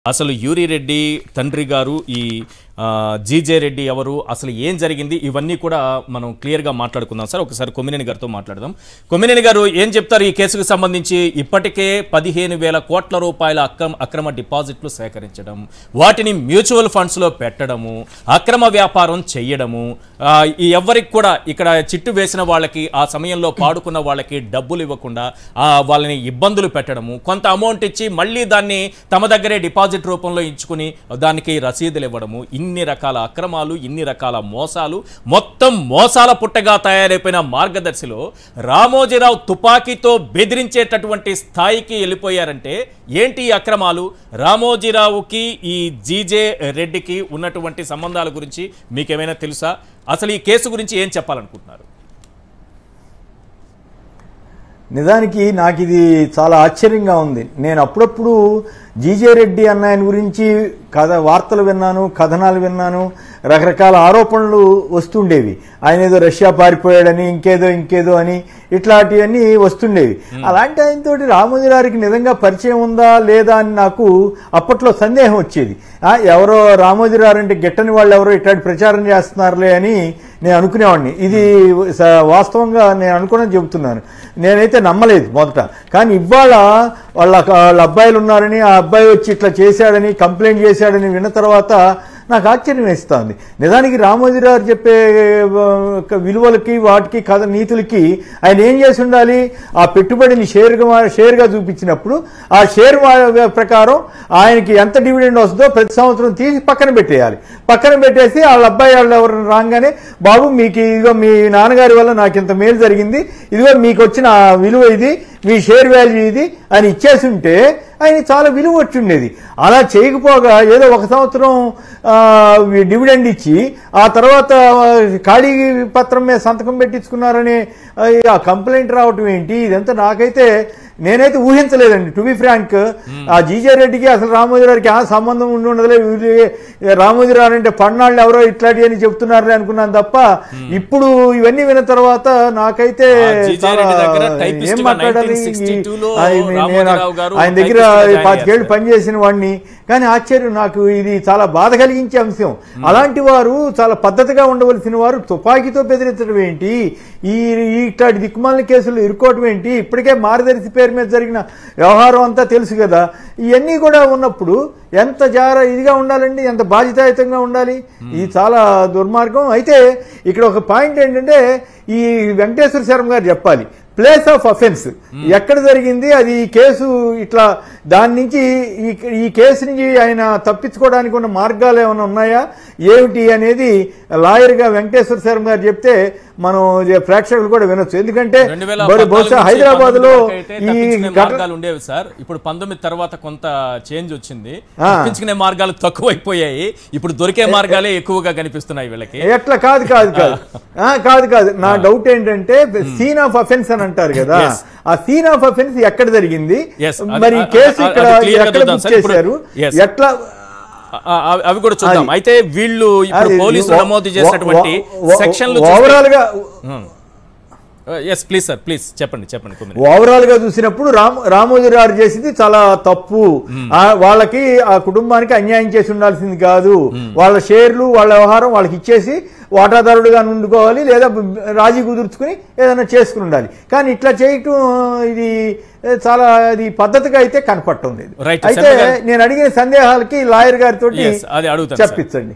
అసలు యూరి రెడ్డి తండ్రి గారు ఈ ఆ, జీజే రెడ్డి ఎవరు అసలు ఏం జరిగింది ఇవన్నీ కూడా మనం క్లియర్గా మాట్లాడుకుందాం సార్ ఒకసారి కొమ్మినేని గారితో మాట్లాడదాం కొమ్మినేని గారు ఏం చెప్తారు ఈ కేసుకు సంబంధించి ఇప్పటికే పదిహేను వేల కోట్ల రూపాయల అక్రమ అక్రమ డిపాజిట్లు సేకరించడం వాటిని మ్యూచువల్ ఫండ్స్లో పెట్టడము అక్రమ వ్యాపారం చెయ్యడము ఆ, ఈ ఎవరికి కూడా ఇక్కడ చిట్టు వేసిన వాళ్ళకి ఆ సమయంలో పాడుకున్న వాళ్ళకి డబ్బులు ఇవ్వకుండా ఆ, వాళ్ళని ఇబ్బందులు పెట్టడము కొంత అమౌంట్ ఇచ్చి మళ్ళీ దాన్ని తమ దగ్గరే డిపాజిట్ రూపంలో ఇచ్చుకుని దానికి రసీదులు ఇవ్వడము ఇన్ని రకాల అక్రమాలు ఇన్ని రకాల మోసాలు మొత్తం మోసాల పుట్టగా తయారైపోయిన మార్గదర్శిలో రామోజీరావు తుపాకీతో బెదిరించేటటువంటి స్థాయికి వెళ్ళిపోయారంటే ఏంటి ఈ అక్రమాలు రామోజీరావుకి ఈ జీజే రెడ్డికి ఉన్నటువంటి సంబంధాల గురించి మీకేమైనా తెలుసా అసలు ఈ కేసు గురించి ఏం చెప్పాలనుకుంటున్నారు నిజానికి నాకు ఇది చాలా ఆశ్చర్యంగా ఉంది నేను అప్పుడప్పుడు జీజే రెడ్డి అన్న ఆయన గురించి కథ వార్తలు విన్నాను కథనాలు విన్నాను రకరకాల ఆరోపణలు వస్తుండేవి ఆయన ఏదో రష్యా పారిపోయాడని ఇంకేదో ఇంకేదో అని ఇట్లాంటివన్నీ వస్తుండేవి అలాంటి ఆయనతోటి రామోజీరావుకి నిజంగా పరిచయం ఉందా లేదా అని నాకు అప్పట్లో సందేహం వచ్చేది ఆ, ఎవరో రామోజీరావు అంటే గిట్టని వాళ్ళు ఎవరో ఇట్లాంటి ప్రచారం చేస్తున్నారులే అని నేను అనుకునేవాడిని ఇది స- వాస్తవంగా నేను అనుకుని చెబుతున్నాను నేనైతే నమ్మలేదు మొదట కానీ ఇవాళ వాళ్ళ వాళ్ళ అబ్బాయిలు ఉన్నారని ఆ అబ్బాయి వచ్చి ఇట్లా చేశాడని కంప్లైంట్ చేశాడని విన్న తర్వాత నాకు ఆశ్చర్యం వేస్తుంది నిజానికి రామోజీరావు చెప్పే ఆ, ఒక విలువలకి వాటికి కథ నీతులకి ఆయన ఏం చేసి ఉండాలి ఆ పెట్టుబడిని షేర్గా షేర్గా చూపించినప్పుడు ఆ షేర్ వా- ప్రకారం ఆయనకి ఎంత డివిడెండ్ వస్తుందో ప్రతి సంవత్సరం తీసి పక్కన పెట్టేయాలి పక్కన పెట్టేసి వాళ్ళ అబ్బాయి వాళ్ళు ఎవరు రాగానే బాబు మీకు ఇదిగో మీ నాన్నగారి వల్ల నాకు ఇంత మేలు జరిగింది ఇదిగో మీకు వచ్చిన ఆ విలువ ఇది మీ షేర్ వాల్యూ ఇది అని ఇచ్చేసి ఉంటే ఆయన చాలా విలువ వచ్చి ఉండేది అలా చేయకపోగా ఏదో ఒక సంవత్సరం ఆ, డివిడెండ్ ఇచ్చి ఆ తర్వాత ఆ, ఖాళీ పత్రం మీద సంతకం పెట్టించుకున్నారని ఆ, ఆ కంప్లైంట్ రావటం ఏంటి ఇదంతా నాకైతే నేనైతే ఊహించలేదండి టు బి ఫ్రాంక్ ఆ జీజే రెడ్డికి అసలు రామోజీరావుకి ఆ సంబంధం ఉండి ఉండదులే వీళ్ళు రామోజీరావు అంటే పన్నాళ్ళు ఎవరో ఇట్లాంటి అని చెప్తున్నారులే అనుకున్నాను తప్ప ఇప్పుడు ఇవన్నీ విన్న తర్వాత నాకైతే ఆ జీజే చాలా రెడ్డి దగ్గర typist ఏం గా మాట్లాడాలి 1962 లో ఆ, నేను రామోజీరావు గారు ఆయన దగ్గర typist గా జాయిన్ పాతికేళ్ళు అయ్యారు. పనిచేసిన వాడిని కానీ ఆశ్చర్యం నాకు ఇది చాలా బాధ కలిగించే అంశం అలాంటి వారు చాలా పద్ధతిగా ఉండవలసిన వారు తుపాకీతో బెదిరించడం ఏంటి ఈ ఈ ఇట్లాంటి దిక్కుమాలిన కేసులు ఇరుకోవటం ఏంటి ఇప్పటికే మారదర్శి పేరు మీద జరిగిన వ్యవహారం అంతా తెలుసు కదా ఇవన్నీ కూడా ఉన్నప్పుడు ఎంత జార ఇదిగా ఉండాలండి ఎంత బాధ్యతాయుతంగా ఉండాలి ఇది చాలా దుర్మార్గం అయితే ఇక్కడ ఒక పాయింట్ ఏంటంటే ఈ వెంకటేశ్వర శర్మ గారు చెప్పాలి ప్లేస్ ఆఫ్ అఫెన్స్ ఎక్కడ జరిగింది అది ఈ కేసు ఇట్లా దాని నుంచి ఈ ఈ కేసు నుంచి ఆయన తప్పించుకోవడానికి ఉన్న మార్గాలు ఏమైనా ఉన్నాయా ఏమిటి అనేది లాయర్గా వెంకటేశ్వర శర్మ గారు చెప్తే మనం ప్రేక్షకులు కూడా వినొచ్చు ఎందుకంటే రెండు వేల బహు- బహుశా పద్నాలుగు నుంచి హైదరాబాద్ లో పంతొమ్మిది వరకు అయితే ఈ తప్పించుకునే ఘటన మార్గాలు ఉండేవి సార్ ఇప్పుడు పంతొమ్మిది తర్వాత కొంత చేంజ్ వచ్చింది ఆ. తప్పించుకునే మార్గాలు తక్కువైపోయాయి ఇప్పుడు దొరికే మార్గాలే ఎక్కువగా కనిపిస్తున్నాయి వీళ్ళకి ఎట్లా కాదు కాదు కాదు ఆ, కాదు కాదు నా డౌట్ ఏంటంటే సీన్ ఆఫ్ అఫెన్స్ అని అంటారు కదా Yes. ఆ సీన్ ఆఫ్ అఫెన్స్ ఎక్కడ జరిగింది Yes, అది- మరి ఈ అది- కేసు అది ఇక్కడ clear గా ఎక్కడ చూద్దాం బుక్ సార్. ఇప్పుడు- చేశారు Yes. ఎట్లా ఆ, ఆ, అవి కూడా చూద్దాం అది- అయితే వీళ్ళు ఇప్పుడు అది పోలీసులు ఓ- నమోదు ఓ- చేసినటువంటి ఓ- సెక్షన్లు ఓవరాల్ గా ఎస్ ప్లీజ్ సార్ ప్లీజ్ చెప్పండి చెప్పండి కొమ్మినేని. ఓవరాల్ గా చూసినప్పుడు రామ్ రామోజీరావు చేసింది చాలా తప్పు ఆ, వాళ్ళకి ఆ కుటుంబానికి అన్యాయం చేసి ఉండాల్సింది కాదు వాళ్ళ షేర్లు వాళ్ళ వ్యవహారం వాళ్ళకి ఇచ్చేసి వాటాదారుడుగా ఉండుకోవాలి లేదా రాజీ కుదుర్చుకుని ఏదైనా చేసుకుని ఉండాలి కానీ ఇట్లా చేయటం ఇది ఏ, చాలా అది పద్ధతిగా అయితే కనపడటం లేదు Right. అయితే శర్మ గారు- నేను అడిగిన సందేహాలకి లాయర్ గారితో Yes, అది అడుగుతాను సార్. చెప్పించండి